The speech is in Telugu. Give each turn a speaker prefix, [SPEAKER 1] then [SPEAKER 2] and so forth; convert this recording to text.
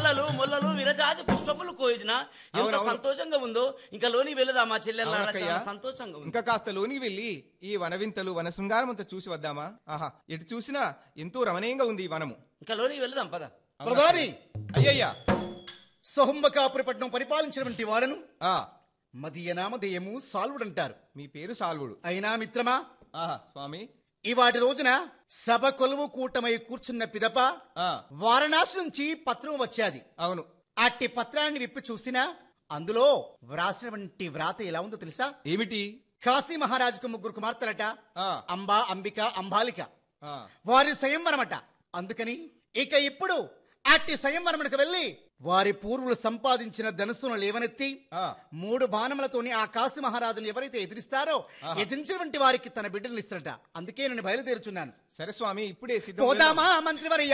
[SPEAKER 1] మల్లలు ముల్లలు విరజాజి పుష్పములు కోయించిన ఎంత
[SPEAKER 2] అవునవును.
[SPEAKER 1] సంతోషంగా ఉందో ఇంకా లోని వెళదా మా చెల్లెల
[SPEAKER 2] అవునక్కయ్య.
[SPEAKER 1] చాలా సంతోషంగా ఉంది
[SPEAKER 2] ఇంకా కాస్త లోనికి వెళ్ళి ఈ వనవింతలు వన శృంగారం అంతా చూసి వద్దామా ఆహా ఎటు చూసినా ఎంతో రమణీయంగా ఉంది ఈ వనము
[SPEAKER 1] ఇంకా లోని వెళదాం పద
[SPEAKER 3] ప్రధాని
[SPEAKER 2] అయ్యయ్యా
[SPEAKER 3] సొహంబకాపురిపట్నం పరిపాలించినటువంటి వాడను
[SPEAKER 2] ఆ
[SPEAKER 3] మదీయ నామధేయము సాల్వుడంటారు
[SPEAKER 2] మీ పేరు సాల్వుడు
[SPEAKER 3] అయినా మిత్రమా
[SPEAKER 2] ఆహా స్వామి
[SPEAKER 3] ఇవాటి రోజున సభ కొలువు కూటమై కూర్చున్న పిదప
[SPEAKER 2] ఆ
[SPEAKER 3] వారణాసి నుంచి పత్రం వచ్చాది
[SPEAKER 2] అవును
[SPEAKER 3] అట్టి పత్రాన్ని విప్పి చూసినా అందులో వ్రాసినటువంటి వ్రాత ఎలా ఉందో తెలుసా
[SPEAKER 2] ఏమిటి
[SPEAKER 3] కాశీ మహారాజుకు ముగ్గురు కుమార్తెలట
[SPEAKER 2] ఆ
[SPEAKER 3] అంబా అంబిక అంబాలిక
[SPEAKER 2] ఆ
[SPEAKER 3] వారి స్వయంవరమట అందుకని ఇక ఇప్పుడు అట్టి స్వయంవరమునకు వెళ్ళి వారి పూర్వులు సంపాదించిన ధనుసును లేవనెత్తి
[SPEAKER 2] ఆ
[SPEAKER 3] మూడు బాణములతోని ఆ కాశీ మహారాజును ఎవరైతే ఎదిరిస్తారో ఎదిరించినటువంటి వారికి తన బిడ్డలు ఇస్తారట అందుకే నేను బయలుదేరుచున్నాను
[SPEAKER 2] సరే స్వామి ఇప్పుడే సిద్ధం
[SPEAKER 3] పోదామా మంత్రివర్య